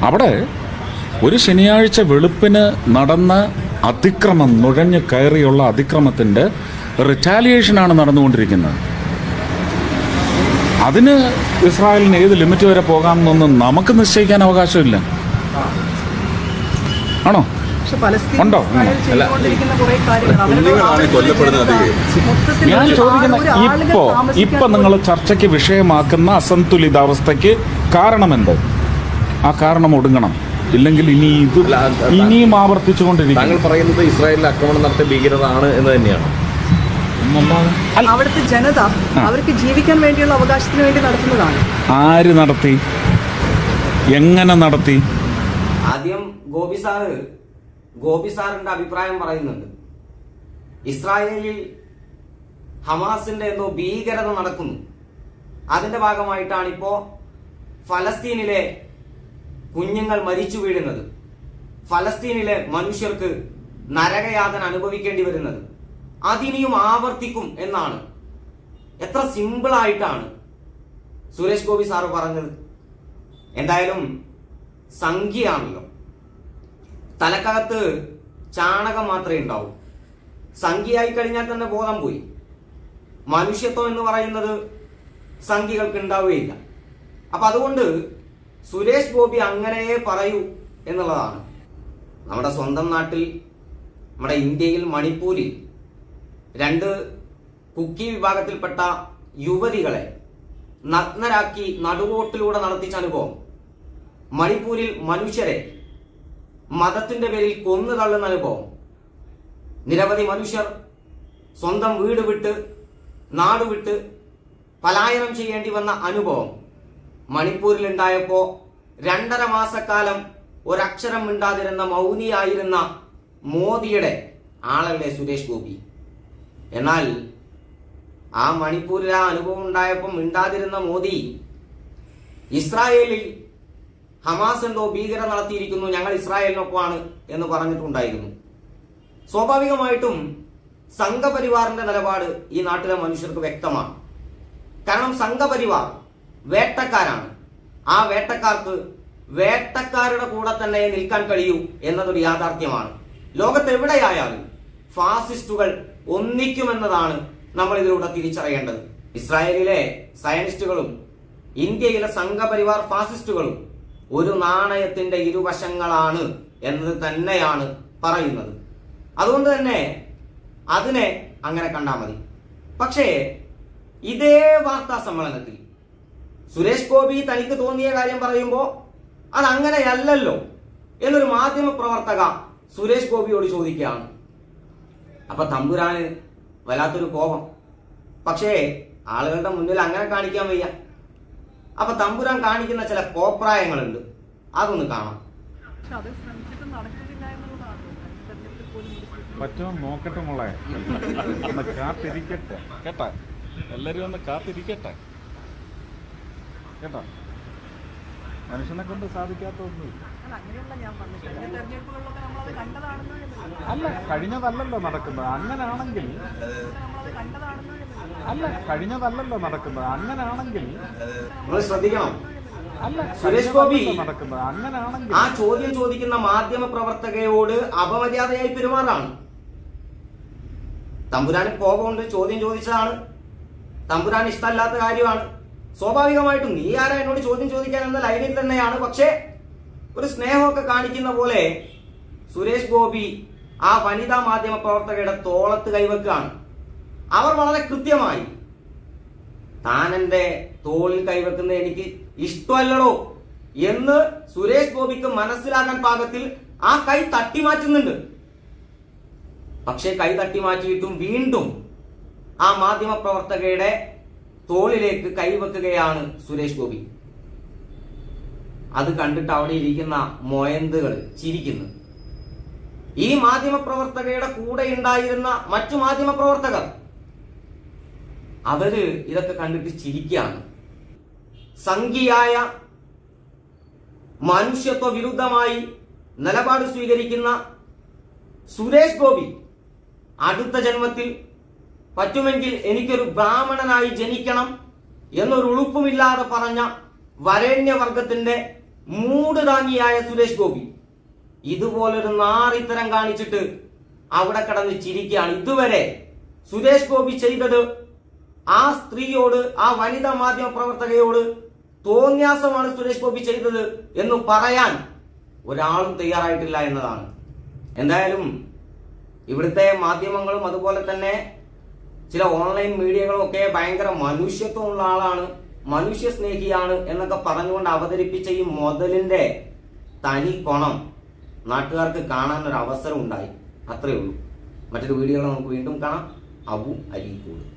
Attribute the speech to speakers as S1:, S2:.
S1: അവിടെ ഒരു ശനിയാഴ്ച വെളുപ്പിന് നടന്ന അതിക്രമം നുഴഞ്ഞു കയറിയുള്ള അതിക്രമത്തിന്റെ റിറ്റാലിയേഷനാണ് നടന്നുകൊണ്ടിരിക്കുന്നത് അതിന് ഇസ്രായേലിന് ഏത് ലിമിറ്റ് വരെ പോകാമെന്നൊന്നും നമുക്ക് നിശ്ചയിക്കാൻ അവകാശമില്ല ആണോ
S2: പക്ഷെ പലസ്തീൻ
S1: ഉണ്ടോ?
S2: ഇസ്രായേൽ ചെയ്തുകൊണ്ടിരിക്കുന്ന കുറേ കാര്യങ്ങൾ അവരുടെ
S3: കുഞ്ഞുങ്ങളാണ്
S2: ആളുകൾ
S3: കൊല്ലപ്പെടുന്നത് അധികം.
S2: മൊത്തത്തിൽ
S1: ഞാൻ
S2: ഒരു
S1: ചോദിക്കുന്ന
S2: ആൾ- ഒരു ആളുകൾ
S1: ഇപ്പോ
S2: താമസിക്കാൻ
S1: ഇപ്പൊ നിങ്ങൾ
S2: പോലും-
S1: ചർച്ചയ്ക്ക് വിഷയമാക്കുന്ന അസന്തുലിതാവസ്ഥയ്ക്ക് കാരണമെന്ത് ആ കാരണം ഒടുങ്ങണം ഇല്ലെങ്കിൽ ഇനി ഇത്
S3: അല്ല, അത് അത്
S1: ഇനിയും ആവർത്തിച്ചുകൊണ്ടിരിക്കും
S3: താങ്കൾ പറയുന്നത് ഇസ്രായേലിൽ ആക്രമണം നടത്തിയ ഭീകരതാണ് എന്ന് തന്നെയാണ്
S1: അല്ല,
S2: അവിടുത്തെ ജനത അവർക്ക് ജീവിക്കാൻ വേണ്ടിയുള്ള അവകാശത്തിന് വേണ്ടി നടത്തുന്നതാണ്
S1: ആര് നടത്തി എങ്ങനെ നടത്തി
S4: ആദ്യം ഗോപി സാറ് ഗോപി സാറിന്റെ അഭിപ്രായം പറയുന്നുണ്ട് ഇസ്രായേലിൽ ഹമാസിന്റെ എന്തോ ഭീകരത നടക്കുന്നു അതിന്റെ ഭാഗമായിട്ടാണ് ഇപ്പോ ഫലസ്തീനിലെ കുഞ്ഞുങ്ങൾ മരിച്ചു വീഴുന്നത് ഫലസ്തീനിലെ മനുഷ്യർക്ക് നരകയാതന അനുഭവിക്കേണ്ടി വരുന്നത് അതിനിയും ആവർത്തിക്കും എന്നാണ് എത്ര സിമ്പിളായിട്ടാണ് സുരേഷ് ഗോപി സാറ് പറഞ്ഞത് എന്തായാലും സംഖ്യയാണല്ലോ തലക്കകത്ത് ചാണകം മാത്രമേ ഉണ്ടാവൂ സംഖ്യയായി കഴിഞ്ഞാൽ തന്നെ ബോധം പോയി മനുഷ്യത്വം എന്ന് പറയുന്നത് സംഖ്യകൾക്ക് ഉണ്ടാവുകയില്ല അപ്പൊ അതുകൊണ്ട് സുരേഷ് ഗോപി അങ്ങനെയേ പറയൂ എന്നുള്ളതാണ് നമ്മുടെ സ്വന്തം നാട്ടിൽ നമ്മുടെ ഇന്ത്യയിൽ മണിപ്പൂരിൽ രണ്ട് കുക്കി വിഭാഗത്തിൽപ്പെട്ട യുവതികളെ നഗ്നരാക്കി നടുറോട്ടിലൂടെ നടത്തിച്ച അനുഭവം മണിപ്പൂരിൽ മനുഷ്യരെ മതത്തിന്റെ പേരിൽ കൊന്നു തള്ളുന്ന അനുഭവം നിരവധി മനുഷ്യർ സ്വന്തം വീട് വിട്ട് നാട് വിട്ട് പലായനം ചെയ്യേണ്ടി വന്ന അനുഭവം മണിപ്പൂരിൽ ഉണ്ടായപ്പോ രണ്ടര മാസക്കാലം ഒരക്ഷരം മിണ്ടാതിരുന്ന മൗനിയായിരുന്ന മോദിയുടെ ആളല്ലേ സുരേഷ് ഗോപി എന്നാൽ ആ മണിപ്പൂരിൽ ആ അനുഭവം ഉണ്ടായപ്പോൾ മിണ്ടാതിരുന്ന മോദി ഇസ്രായേലിൽ ഹമാസ് എന്തോ ഭീകര നടത്തിയിരിക്കുന്നു ഞങ്ങൾ ഇസ്രായേലിനൊപ്പമാണ് എന്ന് പറഞ്ഞിട്ടുണ്ടായിരുന്നു സ്വാഭാവികമായിട്ടും സംഘപരിവാറിന്റെ നിലപാട് ഈ നാട്ടിലെ മനുഷ്യർക്ക് വ്യക്തമാണ് കാരണം സംഘപരിവാർ വേട്ടക്കാരാണ് ആ വേട്ടക്കാർക്ക് വേട്ടക്കാരുടെ കൂടെ തന്നെ നിൽക്കാൻ കഴിയൂ എന്നതൊരു യാഥാർത്ഥ്യമാണ് ലോകത്ത് എവിടെയായാലും ഫാസിസ്റ്റുകൾ ഒന്നിക്കുമെന്നതാണ് നമ്മൾ ഇതിലൂടെ തിരിച്ചറിയേണ്ടത് ഇസ്രായേലിലെ സയനിസ്റ്റുകളും ഇന്ത്യയിലെ സംഘപരിവാർ ഫാസിസ്റ്റുകളും ഒരു നാണയത്തിന്റെ ഇരുവശങ്ങളാണ് എന്നത് തന്നെയാണ് പറയുന്നത് അതുകൊണ്ട് തന്നെ അതിനെ അങ്ങനെ കണ്ടാൽ മതി പക്ഷേ ഇതേ വാർത്താ സമ്മേളനത്തിൽ സുരേഷ് ഗോപി തനിക്ക് തോന്നിയ കാര്യം പറയുമ്പോൾ അത് അങ്ങനെയല്ലല്ലോ എന്നൊരു മാധ്യമ പ്രവർത്തക സുരേഷ് ഗോപിയോട് ചോദിക്കുകയാണ് അപ്പൊ തമ്പുരാന് വല്ലാത്തൊരു കോപം പക്ഷേ ആളുകളുടെ മുന്നിൽ അങ്ങനെ കാണിക്കാൻ വയ്യ അപ്പൊ തമ്പുരാൻ കാണിക്കുന്ന ചില കോപ്രായങ്ങളുണ്ട് അതൊന്ന് കാണാം
S2: പക്ഷെ അത് ശ്രമിച്ചിട്ട് നടക്കുന്നില്ല എന്നുള്ളതാണ് തെരഞ്ഞെടുപ്പിൽ പോലും ഒരു
S1: പറ്റുമോ നോക്കട്ടെ മോളെ ഒന്ന് കാത്തിരിക്കട്ടെ കേട്ടാ എല്ലാരും ഒന്ന് കാത്തിരിക്കട്ടെ കേട്ടോ മനുഷ്യനെ കൊണ്ട് സാധിക്കാത്ത ഒന്നുമില്ല
S2: അല്ല, അങ്ങനെയല്ല ഞാൻ പറഞ്ഞത് കഴിഞ്ഞ തെരഞ്ഞെടുപ്പുകളിലൊക്കെ നമ്മളത് കണ്ടതാണെന്ന് എന്നുള്ളത്.
S1: അല്ല കഴിഞ്ഞതല്ലല്ലോ നടക്കുന്നത് അങ്ങനാണെങ്കിൽ
S2: നമ്മളത് കണ്ടതാണെന്ന് എന്നുള്ളത്.
S1: അല്ല കഴിഞ്ഞതല്ലല്ലോ നടക്കുന്നത് അങ്ങനാണെങ്കിൽ
S4: നിങ്ങൾ ശ്രദ്ധിക്കണം
S1: അല്ല
S4: സുരേഷ് ഗോപി
S1: കഴിഞ്ഞതല്ലല്ലോ നടക്കുന്നത് അങ്ങനാണെങ്കിൽ
S4: ആ ചോദ്യം ചോദിക്കുന്ന മാധ്യമ പ്രവർത്തകയോട് അപമര്യാദയായി പെരുമാറാണ് തമ്പുരാന് കോപമുണ്ട് ചോദ്യം ചോദിച്ചതാണ് തമ്പുരാൻ ഇഷ്ടമല്ലാത്ത കാര്യമാണ് സ്വാഭാവികമായിട്ടും നീ ആരാ എന്നോട് ചോദ്യം ചോദിക്കാൻ എന്ന ലൈനിൽ തന്നെയാണ് പക്ഷേ ഒരു സ്നേഹമൊക്കെ കാണിക്കുന്ന പോലെ സുരേഷ് ഗോപി ആ വനിതാ മാധ്യമ പ്രവർത്തകയുടെ തോളത്ത് കൈവെക്കുകയാണ് അവർ വളരെ കൃത്യമായി താൻ എന്റെ തോളിൽ കൈവെക്കുന്ന എനിക്ക് ഇഷ്ടമല്ലടോ എന്ന് സുരേഷ് ഗോപിക്ക് മനസ്സിലാക്കാൻ പാകത്തിൽ ആ കൈ തട്ടി മാറ്റുന്നുണ്ട് പക്ഷേ കൈ തട്ടി മാറ്റിയിട്ടും വീണ്ടും ആ മാധ്യമ പ്രവർത്തകയുടെ തോളിലേക്ക് കൈവെക്കുകയാണ് സുരേഷ് ഗോപി അത് കണ്ടിട്ട് അവിടെ ഇരിക്കുന്ന മൊയന്തുകൾ ചിരിക്കുന്നു ഈ മാധ്യമ പ്രവർത്തകയുടെ കൂടെ ഉണ്ടായിരുന്ന മറ്റു മാധ്യമ പ്രവർത്തകർ അവര് ഇതൊക്കെ കണ്ടിട്ട് ചിരിക്കുകയാണ് സംഘിയായ മനുഷ്യത്വ വിരുദ്ധമായി നിലപാട് സ്വീകരിക്കുന്ന സുരേഷ് ഗോപി അടുത്ത ജന്മത്തിൽ പറ്റുമെങ്കിൽ എനിക്കൊരു ബ്രാഹ്മണനായി ജനിക്കണം എന്നൊരു ഉളുപ്പുമില്ലാതെ പറഞ്ഞ വരേണ്യവർഗത്തിന്റെ മൂട് താങ്ങിയായ സുരേഷ് ഗോപി ഇതുപോലൊരു നാറിത്തരം കാണിച്ചിട്ട് അവിടെ കിടന്ന് ചിരിക്കുകയാണ് ഇതുവരെ സുരേഷ് ഗോപി ചെയ്തത് ആ സ്ത്രീയോട് ആ വനിതാ മാധ്യമ പ്രവർത്തകയോട് തോന്യാസമാണ് സുരേഷ് ഗോപി ചെയ്തത് എന്ന് പറയാൻ ഒരാളും തയ്യാറായിട്ടില്ല എന്നതാണ് എന്തായാലും ഇവിടുത്തെ മാധ്യമങ്ങളും അതുപോലെ തന്നെ ചില ഓൺലൈൻ മീഡിയകളും ഒക്കെ ഭയങ്കര മനുഷ്യത്വമുള്ള ആളാണ് മനുഷ്യ സ്നേഹിയാണ് എന്നൊക്കെ പറഞ്ഞുകൊണ്ട് അവതരിപ്പിച്ച ഈ മുതലിന്റെ തനി കൊണം നാട്ടുകാർക്ക് കാണാൻ ഒരു അവസരം ഉണ്ടായി അത്രയേ ഉള്ളൂ മറ്റൊരു വീഡിയോകൾ നമുക്ക് വീണ്ടും കാണാം അബു അരീക്കോട്